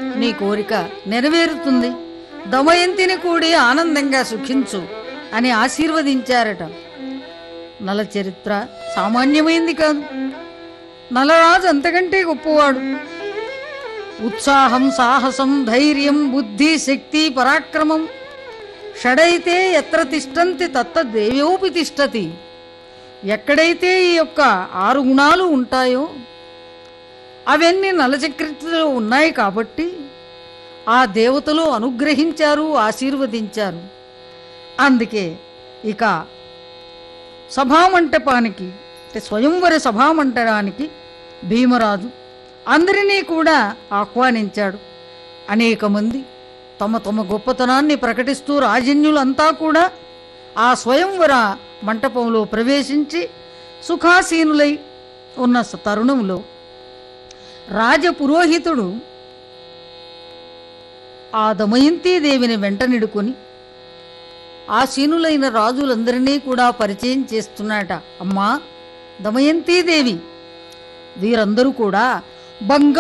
నీ కోరిక నెరవేరుతుంది దమయంతిని కూడి ఆనందంగా సుఖించు అని ఆశీర్వదించారట నల చరిత్ర సామాన్యమైంది కాదు నలరాజు అంతకంటే గొప్పవాడు ఉత్సాహం సాహసం ధైర్యం బుద్ధి శక్తి పరాక్రమం షడైతే ఎత్ర తిష్టంతి తత్త దేవ్యోపి తిష్టతి ఎక్కడైతే ఈ యొక్క ఆరు గుణాలు ఉంటాయో అవన్నీ నలచక్రతలో ఉన్నాయి కాబట్టి ఆ దేవతలు అనుగ్రహించారు ఆశీర్వదించారు అందుకే ఇక సభామంటపానికి అంటే స్వయంవర సభామంటపానికి భీమరాజు అందరినీ కూడా ఆహ్వానించాడు అనేక మంది తమ తమ గొప్పతనాన్ని ప్రకటిస్తూ రాజన్యులంతా కూడా ఆ స్వయంవర మంటపంలో ప్రవేశించి సుఖాసీనులై ఉన్న స- తరుణంలో రాజపురోహితుడు ఆ దమయంతీదేవిని వెంటనిడుకొని ఆసీనులైన రాజులందరినీ కూడా పరిచయం చేస్తున్నాట అమ్మా దమయంతీదేవి వీరందరూ కూడా బంగారు